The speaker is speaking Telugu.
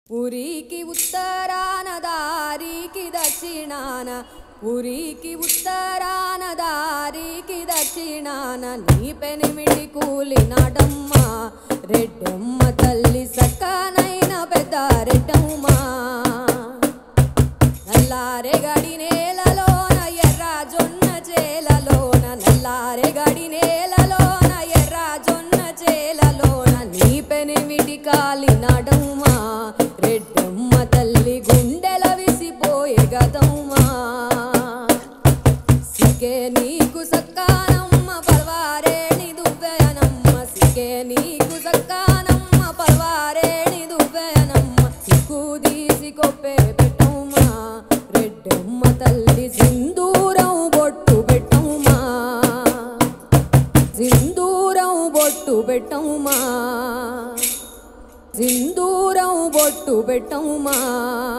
పురికి ఉత్తరాన దారికి దక్షిణాన పురికి ఉత్తరాన దారికి దక్షిణాన నీ పెనిమిటి కూలినాడమ్మ రెడ్డమ్మ తల్లి సక్కనైన పెద్ద రెడ్డమ్మ నల్లారె గడి నేలలోన ఎర్ర జొన్న చేలలోన నల్లారె గడి నేలలోన ఎర్ర జొన్న చేలలోన నీ పెనిమిటి కాలినాడమ్మా రెడ్డమ్మ తల్లి గుండెల విసిపోయే గదమ్మా సికే నీకు సక్కానమ్మ పర్వారేణి దువ్వెనమ్మ సికే నీకు సక్కానమ్మ పర్వారేణి దువ్వెనమ్మ సిక్కు తీసి కొప్పే పెట్టమ్మా రెడ్డమ్మ తల్లి సింధూరం బొట్టు పెట్టమ్మా సింధూరం బొట్టు పెట్టమ్మా సింధూరం బొట్టు పెట్టమ్మా